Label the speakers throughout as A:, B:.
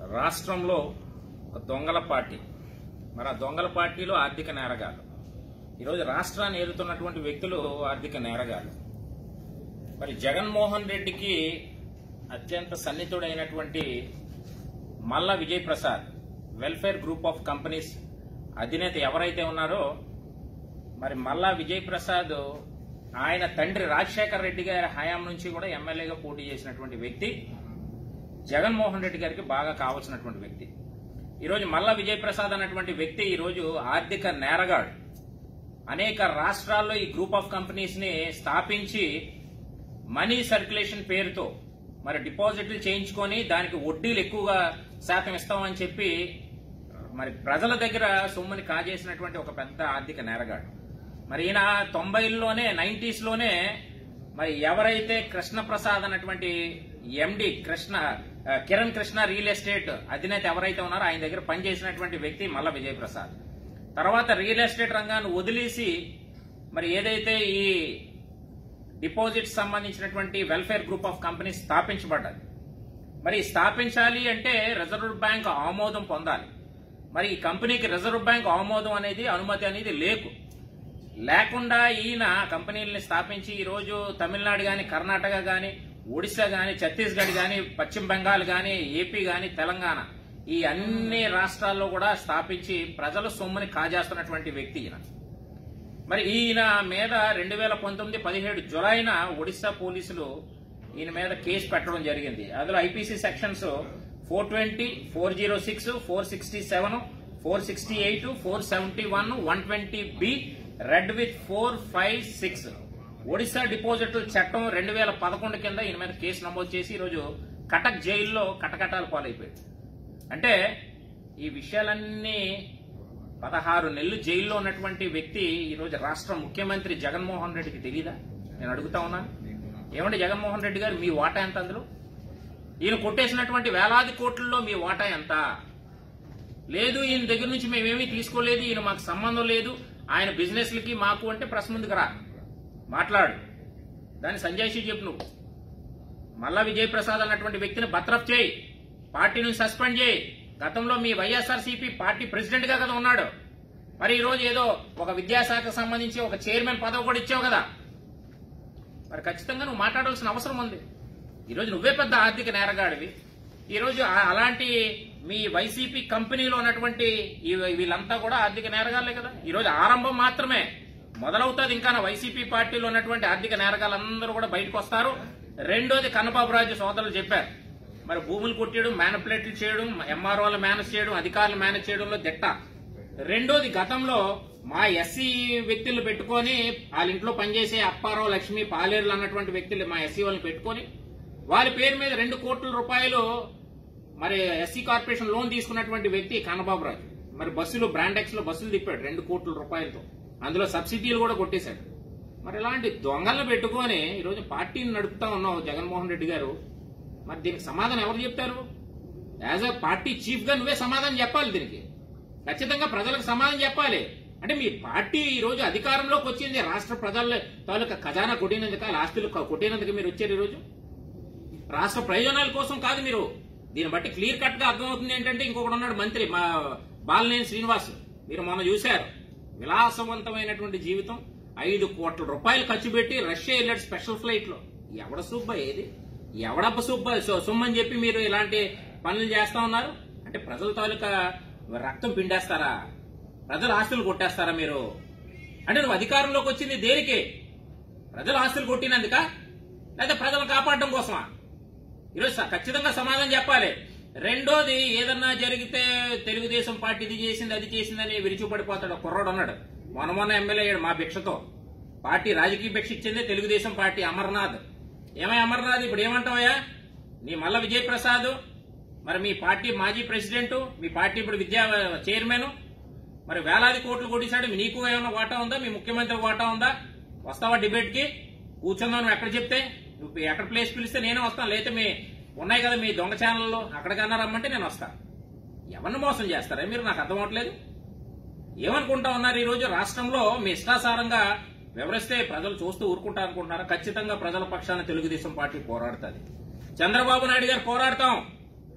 A: రాష్ట్రంలో ఒక దొంగల పార్టీ మరి ఆ దొంగల పార్టీలో ఆర్థిక నేరగాలు ఈరోజు రాష్ట్రాన్ని ఏలుతున్నటువంటి వ్యక్తులు ఆర్థిక నేరగాలు మరి జగన్మోహన్ రెడ్డికి అత్యంత సన్నిహితుడైనటువంటి Malla Vijay Prasad welfare group of companies అధినేత ఎవరైతే ఉన్నారో మరి మల్లా విజయ్ ప్రసాద్ ఆయన తండ్రి రాజశేఖర్ రెడ్డి గారి హయాం నుంచి కూడా ఎమ్మెల్యేగా పోటీ చేసినటువంటి వ్యక్తి జగన్మోహన్ రెడ్డి గారికి బాగా కావాల్సినటువంటి వ్యక్తి ఈరోజు మల్లా విజయ్ ప్రసాద్ అన్నటువంటి వ్యక్తి ఈరోజు ఆర్థిక నేరగాడు అనేక రాష్ట్రాల్లో ఈ గ్రూప్ ఆఫ్ కంపెనీస్ ని స్థాపించి మనీ సర్క్యులేషన్ పేరుతో మరి డిపాజిట్లు చేయించుకొని దానికి వడ్డీలు ఎక్కువగా శాతం ఇస్తామని చెప్పి మరి ప్రజల దగ్గర సొమ్ముని కాజేసినటువంటి ఒక పెద్ద ఆర్థిక నేరగాడు మరి ఈయన తొంభైల్లోనే నైన్టీస్ లోనే మరి ఎవరైతే కృష్ణ ప్రసాద్ అన్నటువంటి ఎండి కృష్ణ ఆ, కిరణ్ కృష్ణ రియల్ ఎస్టేట్ అధినేత ఎవరైతే ఉన్నారో ఆయన దగ్గర పనిచేసినటువంటి వ్యక్తి మల్ల విజయ్ ప్రసాద్ తర్వాత రియల్ ఎస్టేట్ రంగాన్ని వదిలేసి మరి ఏదైతే ఈ డిపాజిట్స్ సంబంధించినటువంటి వెల్ఫేర్ గ్రూప్ ఆఫ్ కంపెనీస్ స్థాపించబడ్డది మరి స్థాపించాలి అంటే రిజర్వ్ బ్యాంక్ ఆమోదం పొందాలి మరి ఈ కంపెనీకి రిజర్వ్ బ్యాంక్ ఆమోదం అనేది అనుమతి అనేది లేకు లేకుండా ఈయన కంపెనీలని స్థాపించి ఈ రోజు తమిళనాడు గాని కర్ణాటక గాని ఒడిశా గాని ఛత్తీస్గఢ్ గాని పశ్చిమ బెంగాల్ గాని ఏపీ గాని తెలంగాణ ఈ అన్ని రాష్ట్రాల్లో కూడా స్థాపించి ప్రజల సొమ్ముని కాజేస్తున్నటువంటి వ్యక్తి ఈయన మరి ఈయన మీద రెండు వేల పంతొమ్మిది పదిహేడు జులైన ఒడిశా పోలీసులు ఈయన మీద కేసు పెట్టడం జరిగింది అందులో IPC sections four twenty four zero six four sixty seven four sixty eight four seventy one one twenty B read with four five six Odisha deposit చట్టం రెండు వేల పదకొండు కింద ఈయన మీద కేసు నమోదు చేసి ఈరోజు కటక్ జైల్లో కటకటాలు పాలైపోయాడు అంటే ఈ విషయాలన్నీ పదహారు నెలలు జైల్లో ఉన్నటువంటి వ్యక్తి ఈరోజు రాష్ట్ర ముఖ్యమంత్రి జగన్మోహన్ రెడ్డికి తెలీదా నేను అడుగుతా ఉన్నాను ఏమండి జగన్మోహన్ రెడ్డి గారు మీ వాటా ఎంత అందులో ఈయన కొట్టేసినటువంటి వేలాది కోట్లలో మీ వాటా ఎంత లేదు ఈయన దగ్గర నుంచి మేమేమీ తీసుకోలేదు ఈయన మాకు సంబంధం లేదు ఆయన బిజినెస్లకి మాకు అంటే ప్రెస్ ముందుకు రా మాట్లాడు దాన్ని సంజయ్ షీ చెప్పు నువ్వు మల్లా విజయ్ ప్రసాద్ అన్నటువంటి వ్యక్తిని బత్రఫ్ చేయి పార్టీ నుంచి సస్పెండ్ చేయి గతంలో మీ వైఎస్ఆర్సీపీ పార్టీ ప్రెసిడెంట్ గా కదా ఉన్నాడు మరి ఈ రోజు ఏదో ఒక విద్యాశాఖకు సంబంధించి ఒక చైర్మన్ పదవి కూడా ఇచ్చావు కదా మరి ఖచ్చితంగా నువ్వు మాట్లాడాల్సిన అవసరం ఉంది ఈరోజు నువ్వే పెద్ద ఆర్థిక నేరగాడివి ఈరోజు ఆ- అలాంటి మీ వైసీపీ కంపెనీలో ఉన్నటువంటి ఈ- వీళ్ళంతా కూడా ఆర్థిక నేరగాళ్లే కదా ఈరోజు ఆరంభం మాత్రమే మొదలవుతుంది ఇంకా నా వైసీపీ పార్టీలో ఉన్నటువంటి ఆర్థిక నేరగాళ్ళందరూ కూడా బయటకు వస్తారు రెండోది కన్నబాబు రాజు సోదరులు చెప్పారు మరి భూములు కొట్టేయడం మ్యానిపులేట్లు చేయడం ఎంఆర్ఓలు మేనేజ్ చేయడం అధికారులు మేనేజ్ చేయడంలో దిట్ట రెండోది గతంలో మా ఎస్సీ వ్యక్తులు పెట్టుకొని వాళ్ళ ఇంట్లో పనిచేసే అప్పారావు లక్ష్మి పాలేరులు అన్నటువంటి వ్యక్తులు మా ఎస్సీ వాళ్ళని పెట్టుకొని వారి పేరు మీద రెండు కోట్ల రూపాయలు మరి ఎస్సీ కార్పొరేషన్ లోన్ తీసుకున్నటువంటి వ్యక్తి కన్నబాబు రాజు మరి బస్సులు బ్రాండెక్స్ లో బస్సులు తిప్పాడు రెండు కోట్ల రూపాయలతో అందులో సబ్సిడీలు కూడా కొట్టేశాడు మరి ఇలాంటి దొంగలను పెట్టుకొని ఈరోజు పార్టీని నడుపుతా ఉన్నావు జగన్మోహన్ రెడ్డి గారు మరి దీనికి సమాధానం ఎవరు చెప్తారు యాజ్ అ పార్టీ చీఫ్ గా నువ్వే సమాధానం చెప్పాలి దీనికి ఖచ్చితంగా ప్రజలకు సమాధానం చెప్పాలి అంటే మీ పార్టీ ఈ రోజు అధికారంలోకి వచ్చింది రాష్ట్ర ప్రజల తాలూకా ఖజానా కొట్టినందుక ఆస్తులు కొట్టినందుకు మీరు వచ్చారు ఈ రోజు రాష్ట్ర ప్రయోజనాల కోసం కాదు మీరు దీన్ని బట్టి క్లియర్ కట్ గా అర్థమవుతుంది ఏంటంటే ఇంకొకడు ఉన్నాడు మంత్రి మా బాలినేని శ్రీనివాస్ మీరు మొన్న చూశారు విలాసవంతమైనటువంటి జీవితం ఐదు కోట్ల రూపాయలు ఖర్చు పెట్టి రష్యా వెళ్ళాడు స్పెషల్ ఫ్లైట్ లో ఎవడ సుబ్బ ఏది ఎవడప్ప సుబ్బ సో- సొమ్మని చెప్పి మీరు ఇలాంటి పనులు చేస్తా ఉన్నారు అంటే ప్రజల తాలూకా రక్తం పిండేస్తారా ప్రజల ఆస్తులు కొట్టేస్తారా మీరు అంటే నువ్వు అధికారంలోకి వచ్చింది దేనికి ప్రజల ఆస్తులు కొట్టినందుక లేదా ప్రజలను కాపాడడం కోసమా ఈరోజు స- ఖచ్చితంగా సమాధానం చెప్పాలి రెండోది ఏదన్నా జరిగితే తెలుగుదేశం పార్టీ ఇది చేసింది అది చేసిందని విరిచిపడిపోతాడు ఒక కుర్రాడు ఉన్నాడు మొన్న మొన్న ఎమ్మెల్యే అయ్యాడు మా భిక్షతో పార్టీ రాజకీయ భిక్ష ఇచ్చిందే తెలుగుదేశం పార్టీ అమర్నాథ్ ఏమై అమర్నాథ్ ఇప్పుడు ఏమంటావయ్యా నీ మల్ల విజయ్ ప్రసాద్ మరి మీ పార్టీ మాజీ ప్రెసిడెంట్ మీ పార్టీ ఇప్పుడు విద్యా చైర్మన్ మరి వేలాది కోట్లు కొట్టేశాడు నీకు ఏమైనా వాటా ఉందా మీ ముఖ్యమంత్రి వాటా ఉందా వస్తావా డిబేట్ కి కూర్చుందాం నువ్వు ఎక్కడ చెప్తే నువ్వు ఎక్కడ ప్లేస్ పిలిస్తే నేనే వస్తాను లేకపోతే మీ ఉన్నాయి కదా మీ దొంగ ఛానల్లో అక్కడికన్నా రమ్మంటే నేను వస్తాను ఎవరిని మోసం చేస్తారా మీరు నాకు అర్థం అవట్లేదు ఏమనుకుంటా ఉన్నారు ఈ రోజు రాష్ట్రంలో మీ ఇష్టాసారంగా వివరిస్తే ప్రజలు చూస్తూ ఊరుకుంటా అనుకుంటున్నారా ఖచ్చితంగా ప్రజల పక్షాన తెలుగుదేశం పార్టీ పోరాడుతుంది చంద్రబాబు నాయుడు గారు పోరాడతాం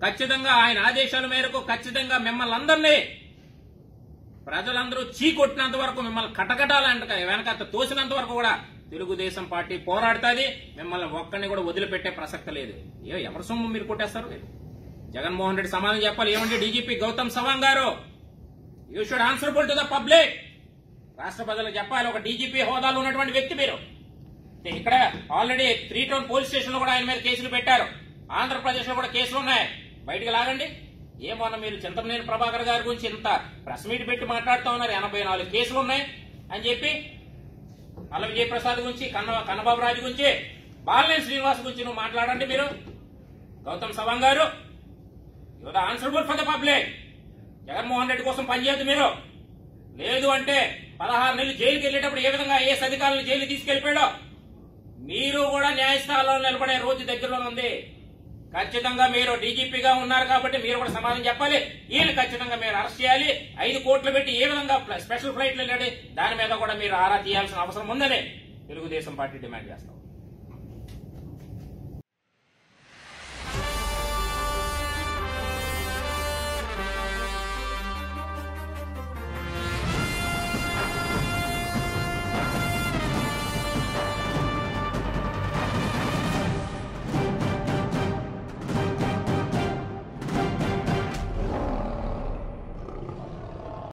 A: ఖచ్చితంగా ఆయన ఆదేశాల మేరకు ఖచ్చితంగా మిమ్మల్ని అందరినీ ప్రజలందరూ చీకొట్టినంత వరకు మిమ్మల్ని కటకటాలంట వెనక తోసినంత వరకు కూడా తెలుగుదేశం పార్టీ పోరాడుతుంది మిమ్మల్ని ఒక్కడిని కూడా వదిలిపెట్టే ప్రసక్తి లేదు ఏ ఎవరి సొమ్ము మీరు కొట్టేస్తారు మీరు జగన్మోహన్ రెడ్డి సమాధానం చెప్పాలి ఏమండి డీజీపీ గౌతమ్ సవాంగ్ గారు you should answerable to the public రాష్ట్ర ప్రజలకు చెప్పాలి ఒక డీజీపీ హోదాలో ఉన్నటువంటి వ్యక్తి మీరు ఇక్కడ already three town police station లో కూడా ఆయన మీద కేసులు పెట్టారు ఆంధ్రప్రదేశ్ లో కూడా కేసులు ఉన్నాయి బయటికి లాగండి ఏమన్నా మీరు చింతమనేని ప్రభాకర్ గారి గురించి ఇంత ప్రెస్ మీట్ పెట్టి మాట్లాడుతూ ఉన్నారు ఎనభై నాలుగు కేసులు ఉన్నాయి అని చెప్పి అల్ల విజయప్రసాద్ గురించి కన్న కన్నబాబు రాజు గురించి బాలినేని శ్రీనివాస్ గురించి నువ్వు మాట్లాడండి మీరు గౌతమ్ సవాంగ్ గారు యువత answerable for the public Jaganmohan Reddy కోసం పనిచేయద్దు మీరు లేదు అంటే పదహారు నెలలు జైలుకి వెళ్ళేటప్పుడు ఏ విధంగా ఐఏఎస్ అధికారులను జైలు తీసుకెళ్లిపోయాడో మీరు కూడా న్యాయస్థానంలో నిలబడే రోజు దగ్గరలో ఉంది ఖచ్చితంగా మీరు డీజీపీగా ఉన్నారు కాబట్టి మీరు కూడా సమాధానం చెప్పాలి వీళ్ళు ఖచ్చితంగా మీరు అరెస్ట్ చేయాలి ఐదు కోట్లు పెట్టి ఏ విధంగా స్పెషల్ ఫ్లైట్లు వెళ్ళండి దాని మీద కూడా మీరు ఆరా తీయాల్సిన అవసరం ఉందని తెలుగుదేశం పార్టీ డిమాండ్ చేస్తాం